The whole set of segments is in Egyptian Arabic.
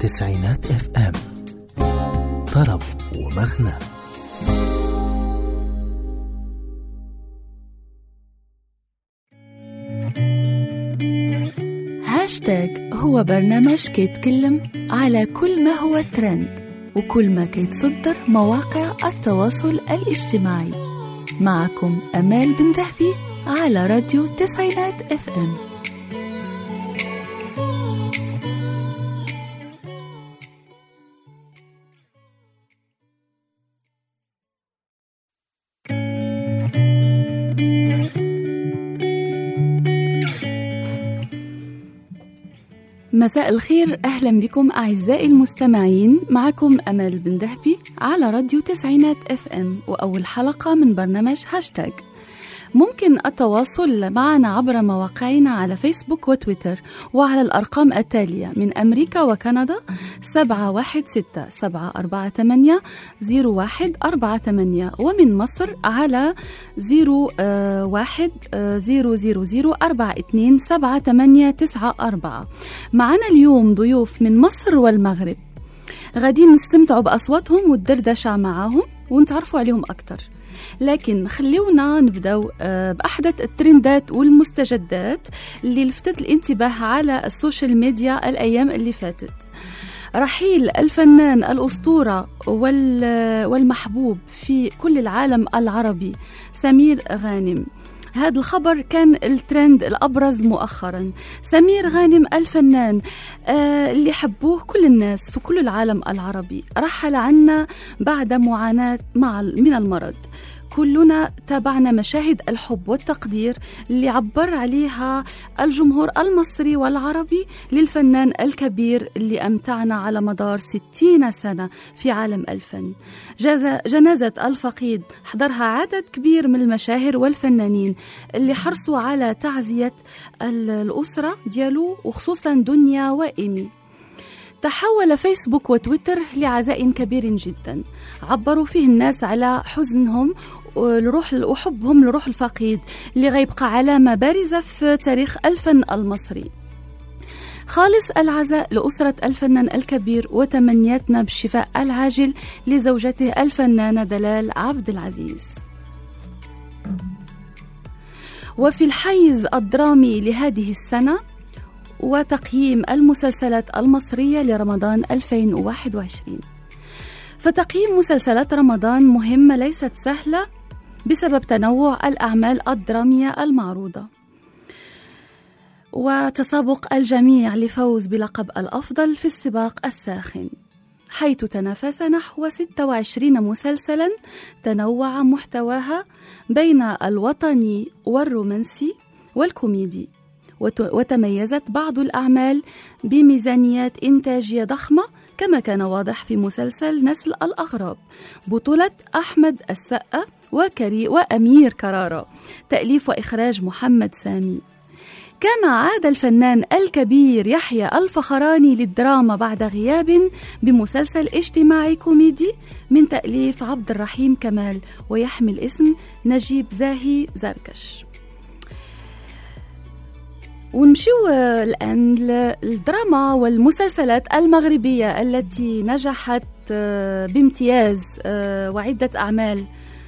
تسعينات اف ام طرب ومغنى هاشتاج هو برنامج كيتكلم على كل ما هو ترند وكل ما كيتصدر مواقع التواصل الاجتماعي معكم أمال بن ذهبي على راديو تسعينات اف ام مساء الخير أهلا بكم أعزائي المستمعين معكم أمل بن دهبي على راديو تسعينات اف ام وأول حلقة من برنامج هاشتاج ممكن التواصل معنا عبر مواقعنا على فيسبوك وتويتر وعلى الأرقام التالية من أمريكا وكندا 716 748 0148 ومن مصر على 01 000 42 7894 معنا اليوم ضيوف من مصر والمغرب غاديين نستمتعوا بأصواتهم والدردشة معاهم ونتعرفوا عليهم أكثر لكن خليونا نبداو بأحدث الترندات والمستجدات اللي لفتت الانتباه على السوشيال ميديا الأيام اللي فاتت رحيل الفنان الأسطورة والمحبوب في كل العالم العربي سمير غانم هذا الخبر كان الترند الأبرز مؤخرا سمير غانم الفنان آه اللي حبوه كل الناس في كل العالم العربي رحل عنا بعد معاناة مع من المرض كلنا تابعنا مشاهد الحب والتقدير اللي عبر عليها الجمهور المصري والعربي للفنان الكبير اللي أمتعنا على مدار ستين سنة في عالم الفن جنازة الفقيد حضرها عدد كبير من المشاهير والفنانين اللي حرصوا على تعزية الأسرة ديالو وخصوصا دنيا وإيمي تحول فيسبوك وتويتر لعزاء كبير جدا عبروا فيه الناس على حزنهم لروح وحبهم لروح الفقيد اللي غيبقى علامة بارزة في تاريخ الفن المصري خالص العزاء لأسرة الفنان الكبير وتمنياتنا بالشفاء العاجل لزوجته الفنانة دلال عبد العزيز وفي الحيز الدرامي لهذه السنة وتقييم المسلسلات المصرية لرمضان 2021 فتقييم مسلسلات رمضان مهمة ليست سهلة بسبب تنوع الأعمال الدرامية المعروضة وتسابق الجميع لفوز بلقب الأفضل في السباق الساخن حيث تنافس نحو 26 مسلسلا تنوع محتواها بين الوطني والرومانسي والكوميدي وتميزت بعض الأعمال بميزانيات إنتاجية ضخمة كما كان واضح في مسلسل نسل الأغراب بطولة أحمد السقا وكري وأمير كرارة تأليف وإخراج محمد سامي كما عاد الفنان الكبير يحيى الفخراني للدراما بعد غياب بمسلسل اجتماعي كوميدي من تأليف عبد الرحيم كمال ويحمل اسم نجيب زاهي زركش ونمشيو الآن للدراما والمسلسلات المغربية التي نجحت بامتياز وعدة أعمال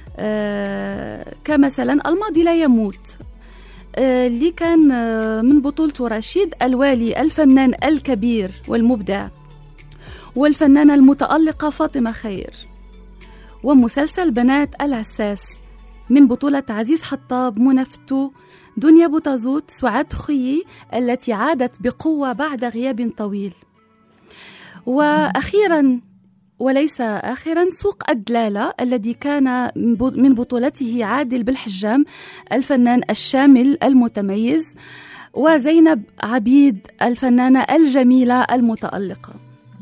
كمثلا الماضي لا يموت اللي كان من بطولة رشيد الوالي الفنان الكبير والمبدع والفنانة المتألقة فاطمة خير ومسلسل بنات العساس من بطولة عزيز حطاب منى فتو دنيا بوتازوت سعاد خيي التي عادت بقوة بعد غياب طويل وأخيرا وليس آخرا سوق الدلالة الذي كان من بطولته عادل بالحجام الفنان الشامل المتميز وزينب عبيد الفنانة الجميلة المتألقة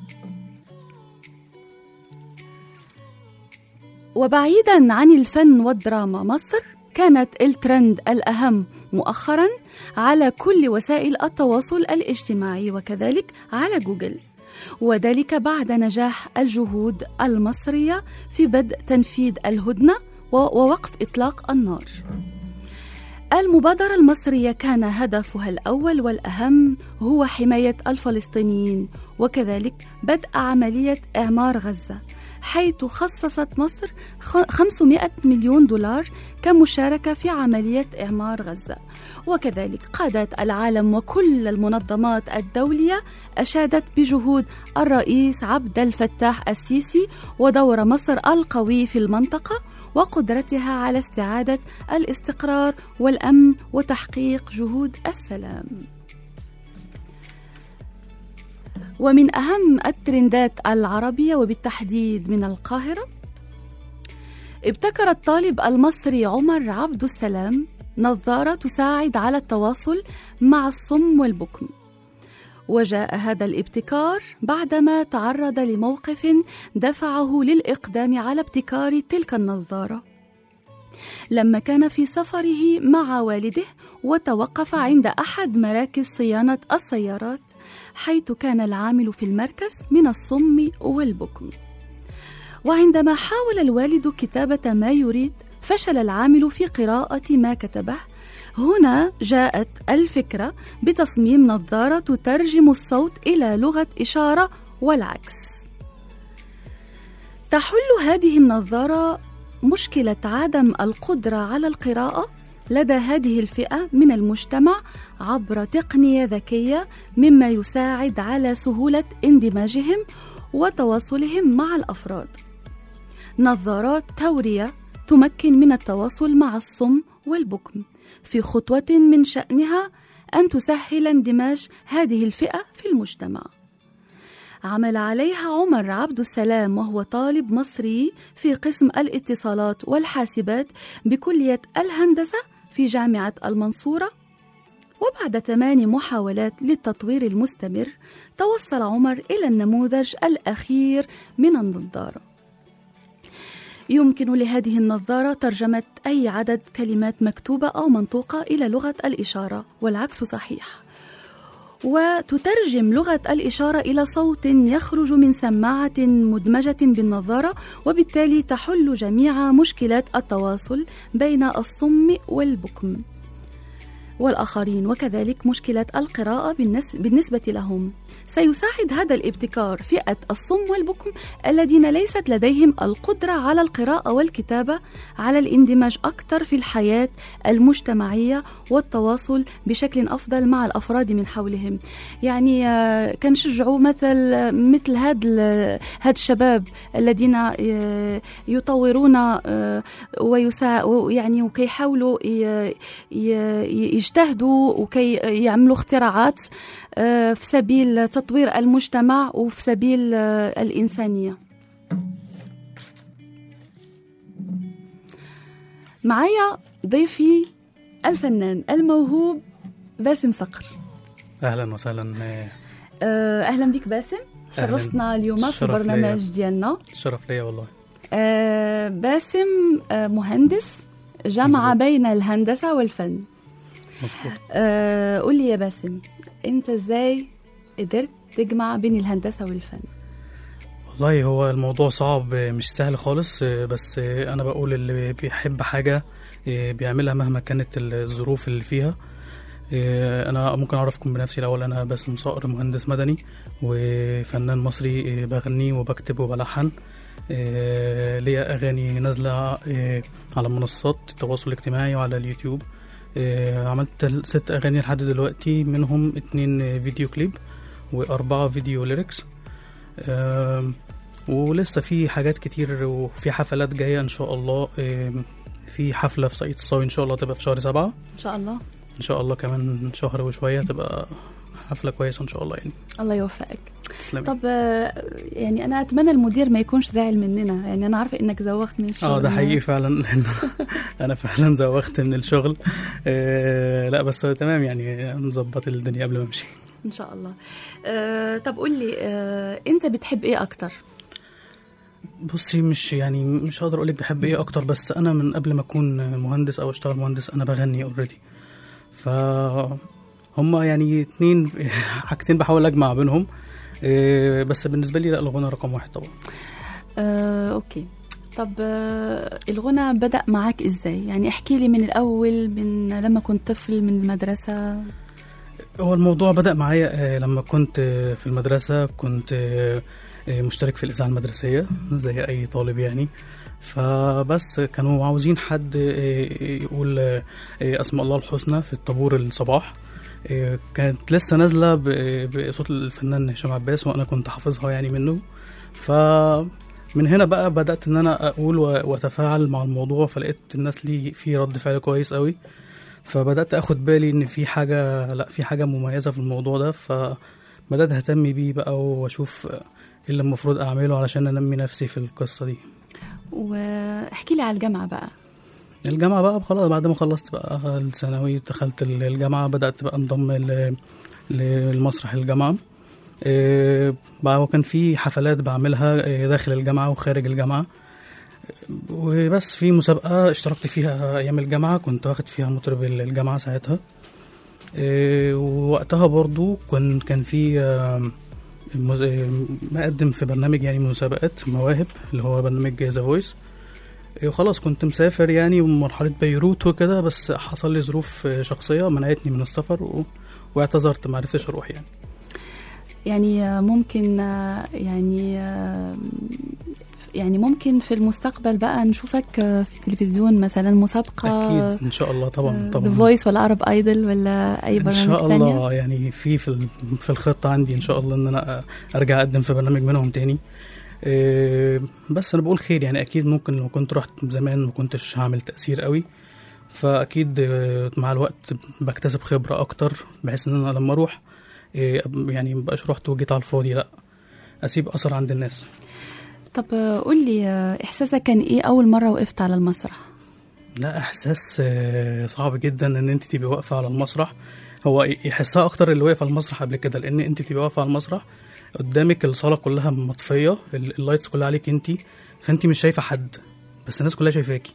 وبعيدا عن الفن والدراما مصر كانت الترند الأهم مؤخرا على كل وسائل التواصل الاجتماعي وكذلك على جوجل وذلك بعد نجاح الجهود المصرية في بدء تنفيذ الهدنة ووقف إطلاق النار المبادرة المصرية كان هدفها الأول والأهم هو حماية الفلسطينيين وكذلك بدء عملية إعمار غزة حيث خصصت مصر 500 مليون دولار كمشاركة في عملية إعمار غزة وكذلك قادات العالم وكل المنظمات الدولية أشادت بجهود الرئيس عبد الفتاح السيسي ودور مصر القوي في المنطقة وقدرتها على استعادة الاستقرار والأمن وتحقيق جهود السلام. ومن أهم الترندات العربية وبالتحديد من القاهرة ابتكر الطالب المصري عمر عبد السلام نظارة تساعد على التواصل مع الصم والبكم وجاء هذا الابتكار بعدما تعرض لموقف دفعه للإقدام على ابتكار تلك النظارة لما كان في سفره مع والده وتوقف عند أحد مراكز صيانة السيارات حيث كان العامل في المركز من الصم والبكم وعندما حاول الوالد كتابة ما يريد فشل العامل في قراءة ما كتبه هنا جاءت الفكرة بتصميم نظارة تترجم الصوت إلى لغة إشارة والعكس. تحل هذه النظارة مشكلة عدم القدرة على القراءة لدى هذه الفئة من المجتمع عبر تقنية ذكية مما يساعد على سهولة اندماجهم وتواصلهم مع الأفراد. نظارات تورية تمكن من التواصل مع الصم والبكم في خطوة من شأنها أن تسهل اندماج هذه الفئة في المجتمع. عمل عليها عمر عبد السلام وهو طالب مصري في قسم الاتصالات والحاسبات بكلية الهندسة في جامعة المنصورة وبعد ثمان محاولات للتطوير المستمر توصل عمر إلى النموذج الأخير من النظارة يمكن لهذه النظارة ترجمة أي عدد كلمات مكتوبة أو منطوقة إلى لغة الإشارة والعكس صحيح وتترجم لغة الإشارة إلى صوت يخرج من سماعة مدمجة بالنظارة وبالتالي تحل جميع مشكلات التواصل بين الصم والبكم والآخرين وكذلك مشكلة القراءة بالنسبة لهم سيساعد هذا الابتكار فئة الصم والبكم الذين ليست لديهم القدرة على القراءة والكتابة على الاندماج أكثر في الحياة المجتمعية والتواصل بشكل أفضل مع الأفراد من حولهم يعني آه، كنشجعوا مثل مثل هاد هاد الشباب الذين آه، يطورون آه، ويسا يعني وكيحاولوا يجتهدوا وكي يعملوا اختراعات في سبيل تطوير المجتمع وفي سبيل آه، الإنسانية معايا ضيفي الفنان الموهوب باسم صقر اهلا وسهلا آه، اهلا بك باسم شرفتنا اليوم في البرنامج ديالنا شرف ليا والله آه، باسم مهندس جمع بين الهندسة والفن مظبوط قول لي يا باسم انت ازاي قدرت تجمع بين الهندسة والفن والله هو الموضوع صعب مش سهل خالص بس أنا بقول اللي بيحب حاجة بيعملها مهما كانت الظروف اللي فيها أنا ممكن أعرفكم بنفسي الأول أنا باسم صقر مهندس مدني وفنان مصري بغني وبكتب وبلحن ليا أغاني نازلة على منصات التواصل الاجتماعي وعلى اليوتيوب عملت ست أغاني لحد دلوقتي منهم اتنين فيديو كليب وأربعة فيديو ليركس ولسه في حاجات كتير وفي حفلات جاية إن شاء الله في حفلة في ساقية الصاوي إن شاء الله تبقى في شهر سبعة إن شاء الله إن شاء الله كمان شهر وشوية تبقى حفلة كويسة إن شاء الله يعني الله يوفقك تسلمي طب يعني انا اتمنى المدير ما يكونش زعل مننا يعني انا عارفه انك زوغت من الشغل اه ده حقيقي فعلا انا فعلا زوغت من الشغل آه لا بس تمام يعني مظبط الدنيا قبل ما امشي ان شاء الله آه طب قول لي آه انت بتحب ايه اكتر بصي مش يعني مش هقدر اقول لك بحب ايه اكتر بس انا من قبل ما اكون مهندس او اشتغل مهندس انا بغني اوريدي ف هما يعني اتنين حاجتين بحاول اجمع بينهم إيه بس بالنسبه لي لا الغنى رقم واحد طبعا آه، اوكي طب آه، الغنى بدأ معاك ازاي يعني احكي لي من الأول من لما كنت طفل من المدرسة هو الموضوع بدأ معايا آه، لما كنت آه، في المدرسة كنت آه، آه، مشترك في الإذاعة المدرسية زي أي طالب يعني فبس كانوا عاوزين حد آه، يقول آه، آه، أسماء الله الحسنى في الطابور الصباح آه، كانت لسه نازلة ب- بصوت الفنان هشام عباس وأنا كنت حافظها يعني منه فمن هنا بقى بدأت إن أنا أقول و- وأتفاعل مع الموضوع فلقيت الناس لي في رد فعل كويس قوي فبدات اخد بالي ان في حاجه لا في حاجه مميزه في الموضوع ده فبدات اهتم بيه بقى واشوف ايه اللي المفروض اعمله علشان انمي نفسي في القصه دي واحكي لي على الجامعة بقى الجامعه بقى خلاص بعد ما خلصت بقى الثانوي دخلت الجامعه بدات بقى انضم ل- للمسرح الجامعه إيه، بقى وكان في حفلات بعملها إيه، داخل الجامعه وخارج الجامعه وبس في مسابقة اشتركت فيها أيام الجامعة كنت واخد فيها مطرب الجامعة ساعتها إيه، ووقتها برضو كان كان في آم، مز- آه، مقدم في برنامج يعني مسابقات مواهب اللي هو برنامج ذا فويس وخلاص كنت مسافر يعني ومرحلة بيروت وكده بس حصل لي ظروف آه، شخصية منعتني من السفر و... واعتذرت ما عرفتش اروح يعني يعني آه، ممكن آه، يعني آه، يعني ممكن في المستقبل بقى نشوفك آه، في التلفزيون مثلا مسابقة اكيد ان شاء الله طبعا ذا طبعا فويس ولا عرب ايدل ولا اي ان برنامج شاء تانية الله يعني في في ال- في الخطه عندي ان شاء الله ان انا ارجع اقدم في برنامج منهم تاني إيه، بس انا بقول خير يعني اكيد ممكن لو كنت رحت زمان ما كنتش هعمل تاثير قوي فاكيد آه، مع الوقت بكتسب خبره اكتر بحيث ان انا لما اروح إيه، أب- يعني مبقاش رحت وجيت على الفاضي لا اسيب اثر عند الناس طب آه، قول لي آه، احساسك كان ايه اول مرة وقفت على المسرح لا احساس آه، صعب جدا ان انت تبقي واقفه على المسرح هو يحسها اكتر اللي واقف على المسرح قبل كده لان انت تبقي واقفه على المسرح قدامك الصاله كلها مطفيه ال- اللايتس كلها عليك انت فانت مش شايفه حد بس الناس كلها شايفاكي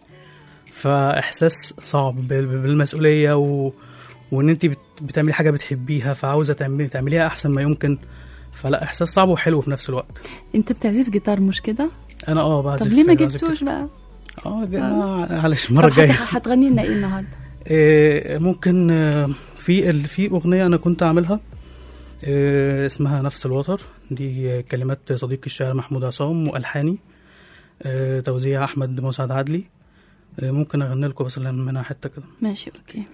فاحساس صعب بال- بالمسؤوليه و... وان انت بت... بتعملي حاجه بتحبيها فعاوزه تعملي تعمليها احسن ما يمكن فلا احساس صعب وحلو في نفس الوقت انت بتعزف جيتار مش كده انا اه بعزف طب ليه ما بعزف جبتوش بقى كده. اه جا- معلش المره طب الجايه هت- هتغني لنا ايه النهارده آه، ممكن آه، في ال- في اغنيه انا كنت عاملها آه، اسمها نفس الوتر دي آه، كلمات صديقي الشاعر محمود عصام والحاني آه، توزيع احمد مسعد عدلي آه، ممكن اغني لكم بس منها حته كده ماشي اوكي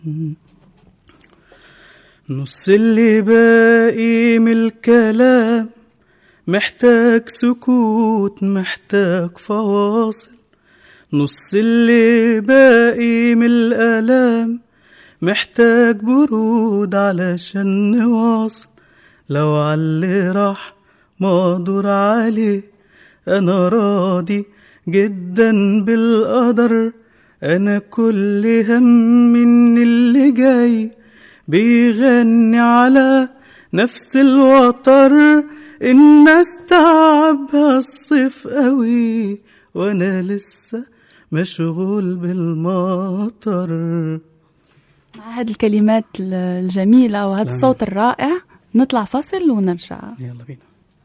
نص اللي باقي من الكلام محتاج سكوت محتاج فواصل نص اللي باقي من الألام محتاج برود علشان نواصل لو عاللي راح مقدور عليه أنا راضي جدا بالقدر أنا كل هم إن اللي جاي بيغني على نفس الوتر الناس تعبها الصيف قوي وانا لسه مشغول بالمطر مع هذه الكلمات ال- الجميلة وهذا تسلمي. الصوت الرائع نطلع فصل ونرجع يلا بينا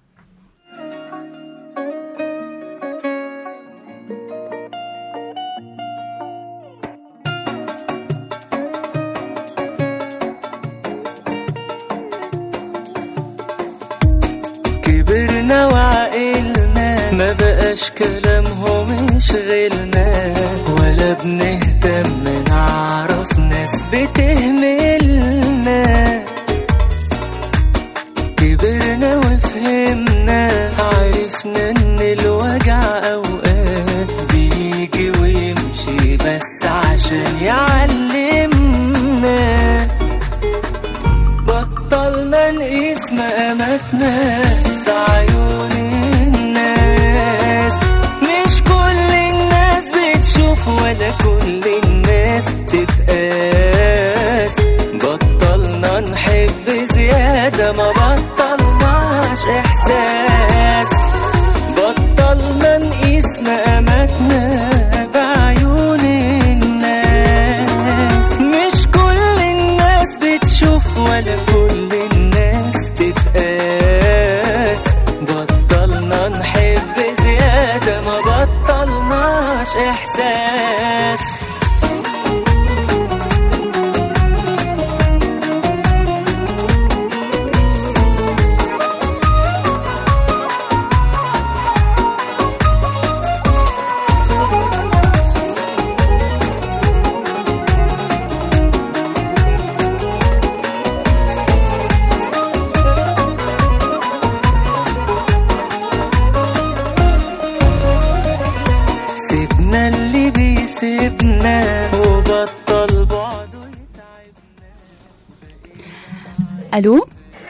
كبرنا وعقلنا ما بقاش كلامهم يشغلنا ولا بنهتم نعرف ناس بتهملنا كبرنا وفهمنا عرفنا ان الوجع اوقات بيجي ويمشي بس عشان يعلمنا بطلنا نقيس مقاماتنا في عيون الناس مش كل الناس بتشوف ولا كل الناس تتقاس بطلنا نحب زيادة ما بطلناش إحساس بطلنا نقيس مقاماتنا بعيون الناس مش كل الناس بتشوف ولا كل الناس تتقاس بطلنا نحب زيادة ما بطلناش إحساس سيبنا اللي بيسيبنا وبطل بعده يتعبنا الو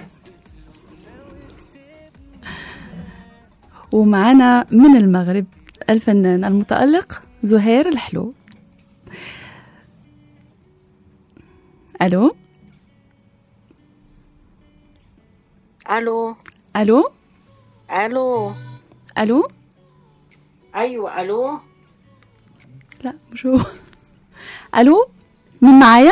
ومعنا من المغرب الفنان المتألق زهير الحلو الو الو الو الو الو ايوه الو لا مش هو الو مين معايا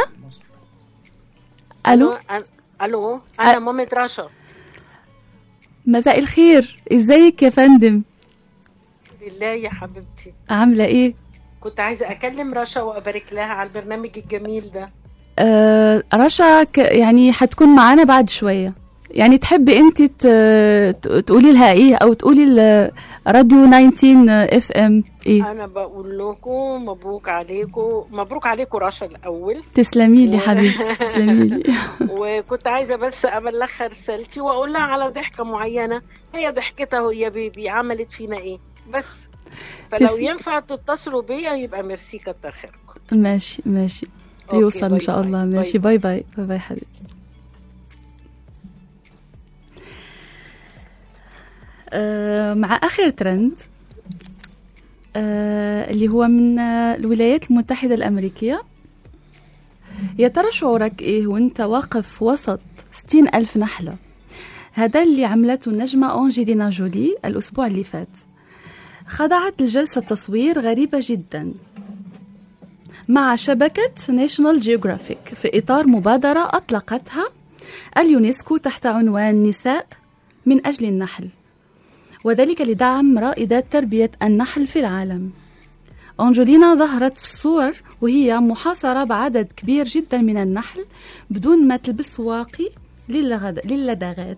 الو أن- الو انا مامة رشا مساء الخير ازيك يا فندم بالله يا حبيبتي عامله ايه كنت عايزه اكلم رشا وابارك لها على البرنامج الجميل ده آه رشا ك- يعني حتكون معانا بعد شويه يعني تحبي انت ت- ت- تقولي لها ايه او تقولي ل- راديو 19 اف ام ايه انا بقول لكم مبروك عليكم مبروك عليكم رشا الاول تسلمي لي و- حبيبتي تسلمي لي وكنت عايزه بس ابلغها رسالتي واقول لها على ضحكه معينه هي ضحكتها يا بيبي عملت فينا ايه بس فلو تسلم. ينفع تتصلوا بيا يبقى ميرسي كتر خيركم ماشي ماشي أوكي، يوصل ان باي شاء باي، الله باي ماشي باي باي باي باي حبيبي آه، مع اخر ترند آه، اللي هو من آه، الولايات المتحدة الأمريكية يا ترى شعورك إيه وانت واقف وسط ستين ألف نحلة هذا اللي عملته النجمة أنجلينا جولي الأسبوع اللي فات خضعت لجلسة تصوير غريبة جدا مع شبكة ناشونال جيوغرافيك في إطار مبادرة أطلقتها اليونسكو تحت عنوان نساء من أجل النحل وذلك لدعم رائدات تربية النحل في العالم أنجلينا ظهرت في الصور وهي محاصرة بعدد كبير جدا من النحل بدون ما تلبس واقي للغد- للدغات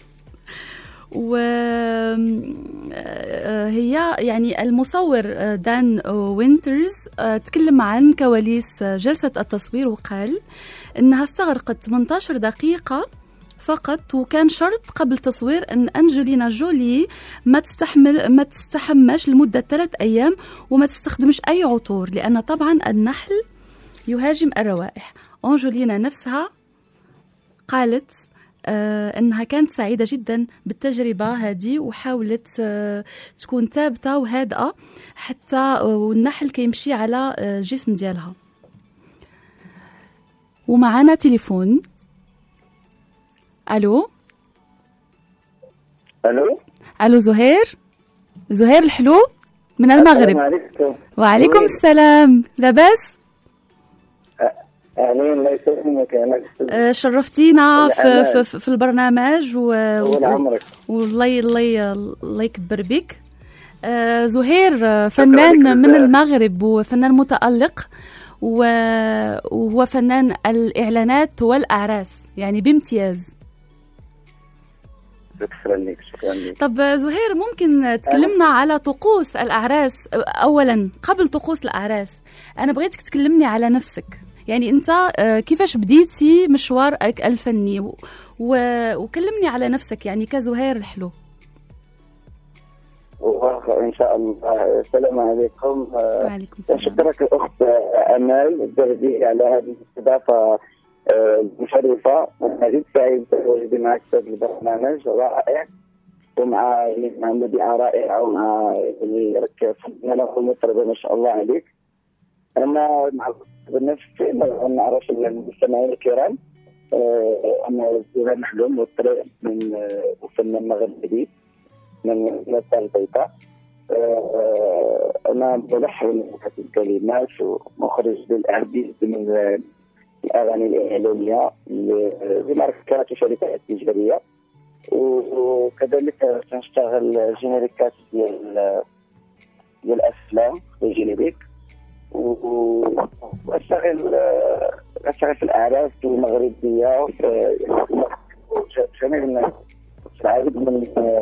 وهي يعني المصور آه، دان وينترز آه، تكلم عن كواليس آه، جلسة التصوير وقال إنها استغرقت 18 دقيقة فقط وكان شرط قبل تصوير ان انجلينا جولي ما تستحمل ما تستحمش لمده ثلاث ايام وما تستخدمش اي عطور لان طبعا النحل يهاجم الروائح انجلينا نفسها قالت آه انها كانت سعيده جدا بالتجربه هذه وحاولت آه تكون ثابته وهادئه حتى آه، والنحل كيمشي على آه، الجسم ديالها ومعنا تليفون الو الو الو زهير زهير الحلو من السلام المغرب عليكم وعليكم وين؟ السلام لاباس اهلين الله يسلمك انا آه، شرفتينا في, الأمان. في, في البرنامج و... طول و... عمرك والله الله الله يكبر بك آه، زهير آه، فنان لك من بزاف. المغرب وفنان متألق و... وهو فنان الإعلانات والأعراس يعني بامتياز شكرا لك شكرا لك طب آه، زهير ممكن تكلمنا على طقوس الأعراس آه، أولا قبل طقوس الأعراس أنا بغيتك تكلمني على نفسك يعني أنت آه، كيفاش بديتي مشوارك الفني و... و... وكلمني على نفسك يعني كزهير الحلو وان شاء الله السلام عليكم آه، وعليكم السلام شكرك الاخت امال الدردي على هذه الاستضافه آه، المشرفه وانا جد سعيد بوجودي معك في هذا البرنامج رائع ومع يعني مع مذيعه رائعه ومع يعني راك فنانه ومطربه ما شاء الله عليك انا مع بنفسي ما نعرف المستمعين الكرام آه، انا زهير محلوم مطرب من آه، وفنان مغربي من مدينه البيضاء آه، انا بلحن الكلمات ومخرج للاحاديث من آه، الاغاني الاعلاميه ل- لماركات وشركات تجاريه و- وكذلك تنشتغل جينيريكات ديال ديال الافلام يجيني بك و- واشتغل آه، اشتغل في الاعراس المغربيه وفي في جميع الناس في العديد من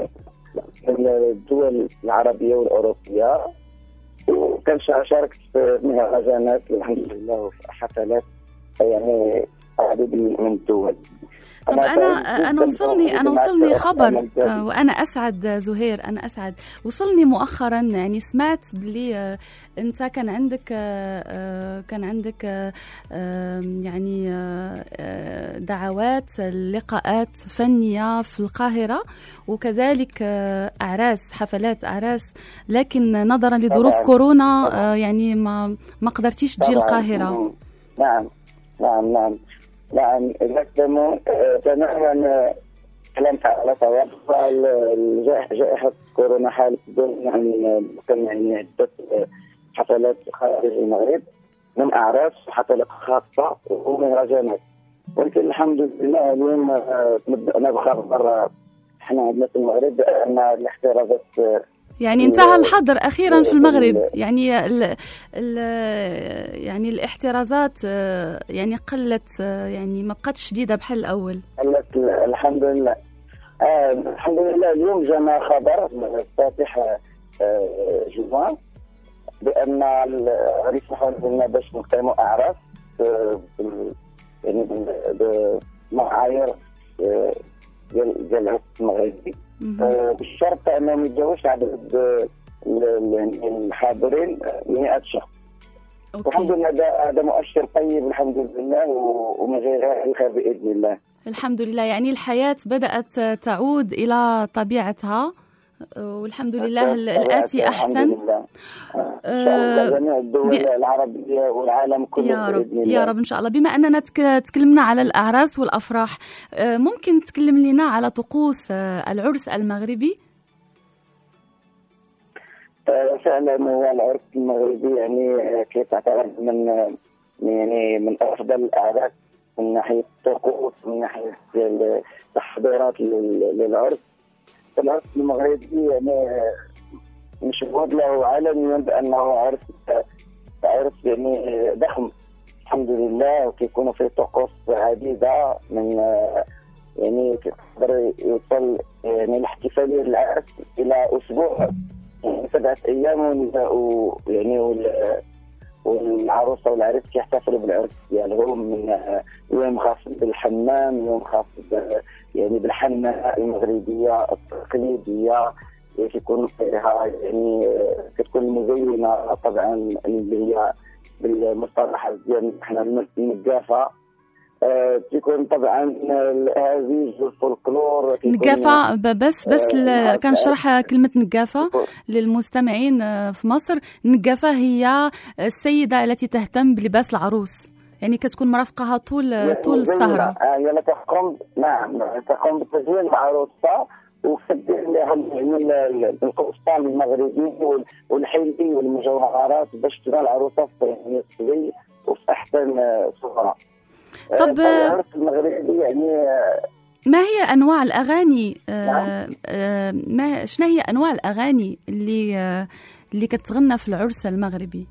من الدول العربيه والاوروبيه وكان شا- شاركت في مهرجانات الحمد لله وفي حفلات يعني عديد من الدول طب انا سعيد انا جداً وصلني انا معك وصلني أخت خبر أمل جابر. آه، وانا اسعد آه، زهير انا اسعد وصلني مؤخرا يعني سمعت بلي آه، انت كان عندك آه، آه، كان عندك آه، آه، يعني آه، آه، دعوات لقاءات فنيه في القاهره وكذلك آه، اعراس حفلات اعراس لكن نظرا لظروف طبعاً. كورونا طبعاً. آه، يعني ما ما قدرتيش تجي طبعاً. القاهره مم. نعم نعم نعم نعم exactement. آه، تماما كلامك على صواب فالجائحة- جائحة كورونا حالت بدون أن كان يعني عدة آه، حفلات خارج المغرب من أعراس وحفلات خاصة ومهرجانات ولكن الحمد لله اليوم آه، نبدأ بخبر احنا عندنا في المغرب أن الاحترازات آه، يعني انتهى الحظر اخيرا في المغرب ال- يعني ال ال يعني الاحترازات آه، يعني قلت آه، يعني ما بقاتش شديده بحال الاول قالت الحمد لله آه الحمد لله اليوم جانا خبر من الفاتح آه جوان بان ال- غادي يسمحوا لنا باش نقيموا اعراس آه، بال- يعني بال- بمعايير آه، ديال ديال العرس المغربي مهم. آه، بالشرط انه ما يتجاوزش عدد آه، ال- ال- يعني الحاضرين آه، 100 شخص والحمد اوكي لله هذا هذا مؤشر طيب الحمد لله و- ومن غير الخير باذن الله الحمد لله يعني الحياه بدات تعود الى طبيعتها آه، والحمد لله ال- الاتي الحمد احسن لله آه، آه جميع الدول ب- العربية والعالم كله يا رب بإذن الله. يا رب ان شاء الله بما اننا تك- تكلمنا على الاعراس والافراح آه، ممكن تكلم لنا على طقوس آه، العرس المغربي آه، فعلا هو العرس المغربي يعني آه، كيف تعتبر من آه، يعني من افضل الاعراس من ناحيه الطقوس من ناحيه التحضيرات لل- للعرس العرس المغربي يعني آه، مشهود له عالميا بانه عرس آه، عرس يعني آه، ضخم الحمد لله وكيكونوا فيه طقوس عديده من آه، يعني كيقدر يوصل يعني الاحتفاليه للعرس الى اسبوع يعني سبعة أيام ونبدأوا يعني وال- والعروسة والعريس كيحتفلوا بالعرس ديالهم من آه، يوم خاص بالحمام يوم خاص ب- يعني بالحنة المغربية التقليدية اللي كيكون فيها يعني آه، كتكون مزينة طبعا اللي هي بالمصطلح ديالنا احنا النقافة آه، تيكون طبعا الأهازيج والفولكلور كيكون- نقافة ب- بس بس آه، ل- نعم. كنشرح كلمة نقافة للمستمعين آه، في مصر النقافة هي السيدة التي تهتم بلباس العروس يعني كتكون مرافقها طول طول مزينة. السهرة آه، هي لا تقوم نعم تقوم بتزيين العروسة وكدير لها يعني ال- ال- القبطان المغربي وال- والحلي والمجوهرات باش تبان العروسة في يعني الصبي وفي أحسن آه، صورة آه، طب، فالعرس المغربي يعني آه، ما هي أنواع الأغاني آه، نعم. آه، ما شنو هي أنواع الأغاني اللي آه، اللي كتغنى في العرس المغربي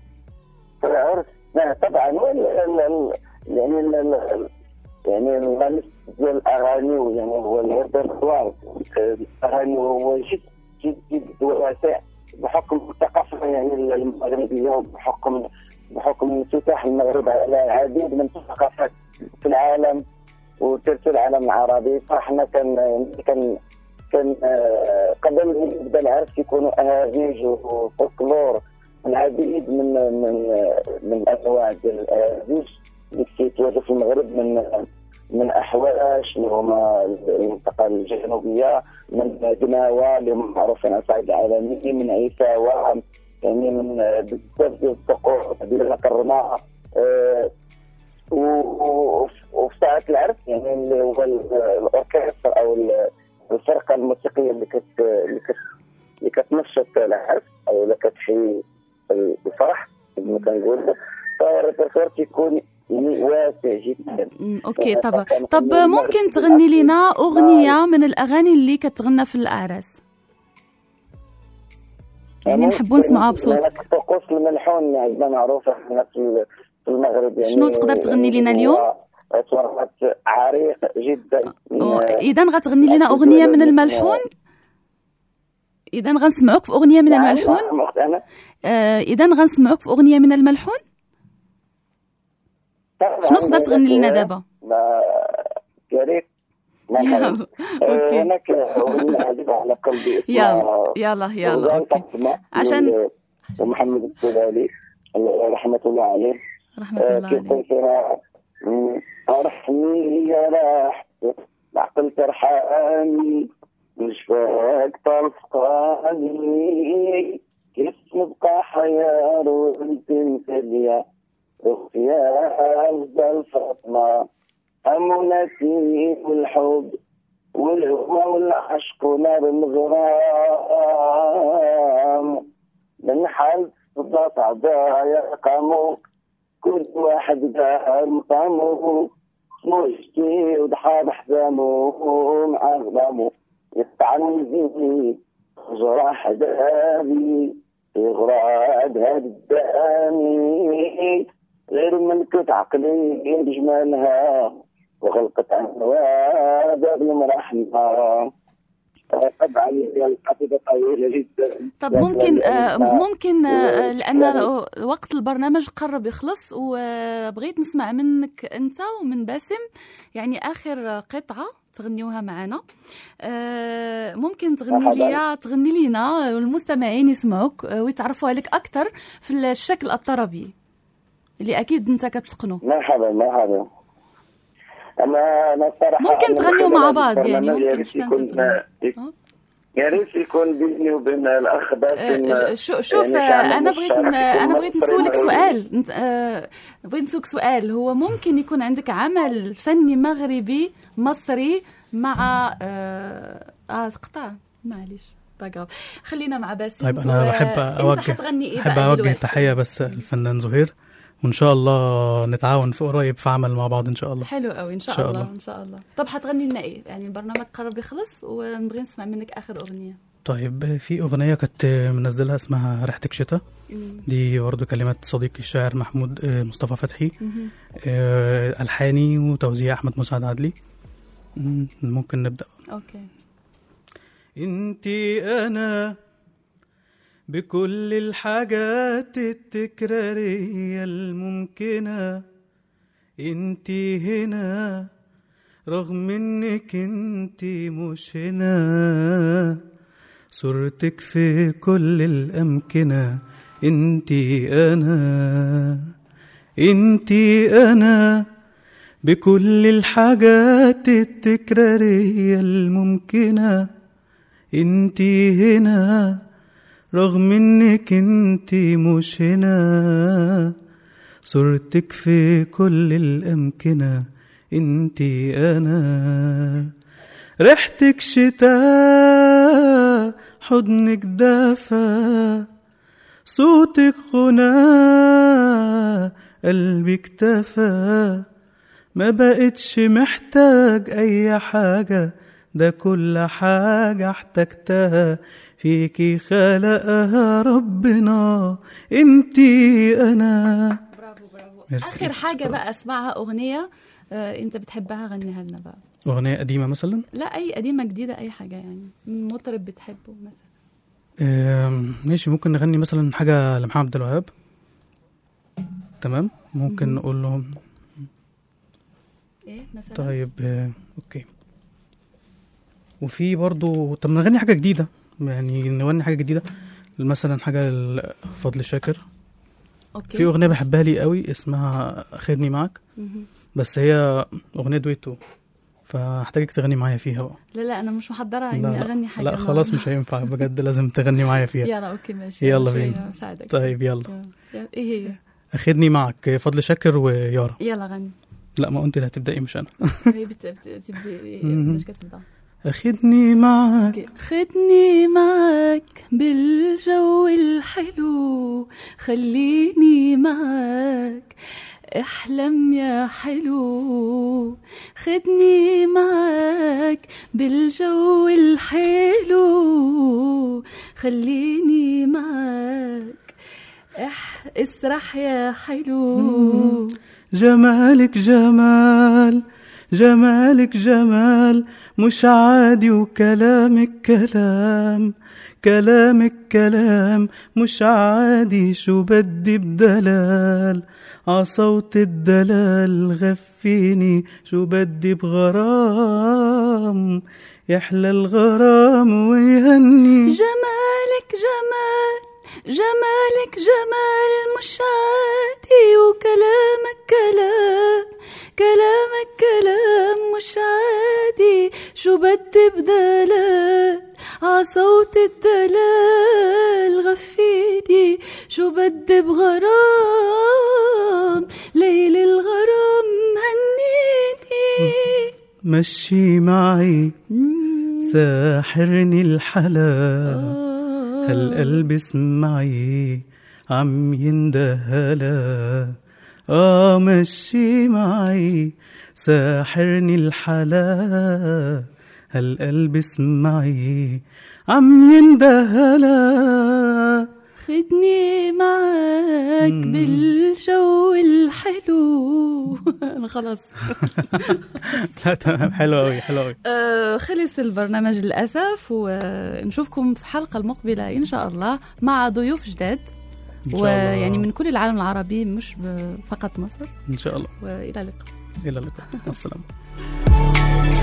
العرس لا طبعا وال- ال- ال- يعني ال- ال- يعني الغمس ديال الاغاني ويعني هو الريبرتوار الاغاني هو جد جد جد واسع بحكم الثقافه يعني المغربيه وبحكم بحكم انفتاح المغرب على العديد من الثقافات في العالم وترتيب العالم العربي فاحنا كان كان كان آه، قبل ما يبدا العرس يكونوا اهازيج وفولكلور العديد من من من انواع ديال الاهازيج اللي كيتواجدوا في المغرب من من احواش اللي هما المنطقه الجنوبيه من قناوه اللي هم معروفين على الصعيد العالمي من عيساوه يعني من بزاف ديال الطقوس ديال الكرماء آه، و- و- وفي ساعة العرس يعني اللي هو ال- الاوركسترا او ال- الفرقه الموسيقيه اللي كت اللي كت اللي كتنشط العرس او اللي كتحيي الفرح كما كنقولوا فالريبرتوار كيكون يعني واسع جدا مم، اوكي طب طب ممكن تغني لنا اغنيه من الاغاني اللي كتغنى في الاعراس يعني نحبوا نسمعوها بصوتك طقوس الملحون عندنا معروفة احنا في في المغرب يعني شنو تقدر تغني لنا اليوم؟ تورط عريق جدا من- اذا غتغني لنا اغنيه من الملحون اذا غنسمعوك في اغنيه من نعم، الملحون نعم، أخت أنا اذا غنسمعوك في اغنيه من الملحون شنو تقدر تغني لنا دابا ما- يا ريت مرحبا. يلا آه، اوكي هناك أغنية عزيزة على قلبي يلا اسمها يلا يلا وزان اوكي فاطمة عشان- من- ومحمد السوداني الله- رحمة الله عليه رحمه آه، الله كيف عليك قلت فيها مم، ارحمي يا راح العقل ترحمني مش فاك طلقاني كيف نبقى حيار وانت مسلية اختي يا افضل فاطمة امونتي والحب والهوى والعشق ونار الغرام من حال صدات عدايا قاموا كل واحد دار مقامه مشتي وضحى بحزامه مع غلامه يطعن فيني جراح دابي في غراد هاد الدامي غير ملكة عقلي بجمالها وغلقت عنها باب المرحمة طبعا هي القصيدة طويلة جدا طب ممكن آه، ممكن آه، لان وقت البرنامج قرب يخلص وبغيت نسمع منك انت ومن باسم يعني اخر قطعه تغنيوها معنا آه، ممكن تغني مرحبا. لي تغني لنا والمستمعين يسمعوك آه، ويتعرفوا عليك اكثر في الشكل الطربي اللي اكيد انت كتقنه مرحبا مرحبا انا انا الصراحه ممكن أنا تغنيوا من مع خلال بعض يعني البرنامج يا ممكن ريت شتان يكون تغنوا. أه؟ يا ريت يكون بيني وبين الاخ باسم آه، شو- شوف يعني آه، شعب انا بغيت مشترك ن- انا يكون بغيت مصري نسولك مغربي. سؤال انت آه، بغيت نسولك سؤال هو ممكن يكون عندك عمل فني مغربي مصري مع اه, آه تقطع معليش باقاو خلينا مع باسم طيب انا و- بحب انت اوجه حتغني ايه بحب بقى اوجه دلوقتي؟ تحيه بس الفنان زهير وان شاء الله نتعاون في قريب في عمل مع بعض ان شاء الله حلو قوي ان شاء, إن شاء الله. الله. ان شاء الله طب حتغني لنا ايه يعني البرنامج قرب يخلص ونبغي نسمع منك اخر اغنيه طيب في اغنيه كنت منزلها اسمها ريحتك شتا دي برضه كلمات صديقي الشاعر محمود آه، مصطفى فتحي مهم. آه، الحاني وتوزيع احمد مساعد عدلي مم، ممكن نبدا اوكي انتي انا بكل الحاجات التكرارية الممكنة انتي هنا رغم انك انتي مش هنا صورتك في كل الامكنة انتي انا انتي انا بكل الحاجات التكرارية الممكنة انتي هنا رغم انك انتي مش هنا صورتك في كل الامكنه انتي انا ريحتك شتاء حضنك دافى صوتك غنى قلبي اكتفى ما بقتش محتاج اي حاجة ده كل حاجة احتجتها فيكي خلقها ربنا انتي انا برافو برافو ميرسي. اخر حاجه بقى اسمعها اغنيه آه، انت بتحبها غنيها لنا بقى اغنية قديمة مثلا لا اي قديمه جديده اي حاجه يعني مطرب بتحبه مثلا آم، ماشي ممكن نغني مثلا حاجة لمحمد عبد الوهاب تمام ممكن نقول لهم ايه مثلا طيب آه، اوكي وفي برضو طب نغني حاجة جديدة يعني نغني حاجة جديدة مثلا حاجة لفضل شاكر اوكي في أغنية بحبها لي قوي اسمها خدني معك مهم. بس هي أغنية دويتو فهحتاجك تغني معايا فيها بقى لا لا انا مش محضره لا اني لا. اغني حاجه لا خلاص مش هينفع بجد لازم تغني معايا فيها يلا اوكي ماشي يلا شوية بينا. اساعدك طيب يلا يلا. ايه هي أخدني معك فضل شاكر ويارا يلا غني لا ما انت اللي هتبدأي مش أنا هي بت- بت- بتبدي مهم. مش كتبدا أخدني معك اوكي. خدني معك بالجو الحلو خليني معك احلم يا حلو خدني معك بالجو الحلو خليني معك اح اسرح يا حلو جمالك جمال جمالك جمال مش عادي وكلامك كلام كلامك كلام مش عادي شو بدي بدلال عصوت الدلال غفيني شو بدي بغرام يحلى الغرام ويهني جمالك جمال جمالك جمال مش عادي وكلامك كلام كلامك كلام مش عادي شو بدي بدلال عصوت الدلال غفيني شو بدي بغرام ليل الغرام هنيني مشي معي ساحرني الحلا هالقلب اسمعي عم يندهلا اه مشي معي ساحرني الحلا هالقلب اسمعي عم يندهلا خدني معك بالجو الحلو انا خلاص لا تمام حلو قوي حلو قوي آه، خلص البرنامج للاسف ونشوفكم في الحلقه المقبله ان شاء الله مع ضيوف جداد إن شاء الله. ويعني من كل العالم العربي مش ب- فقط مصر ان شاء الله والى اللقاء الى اللقاء مع السلامه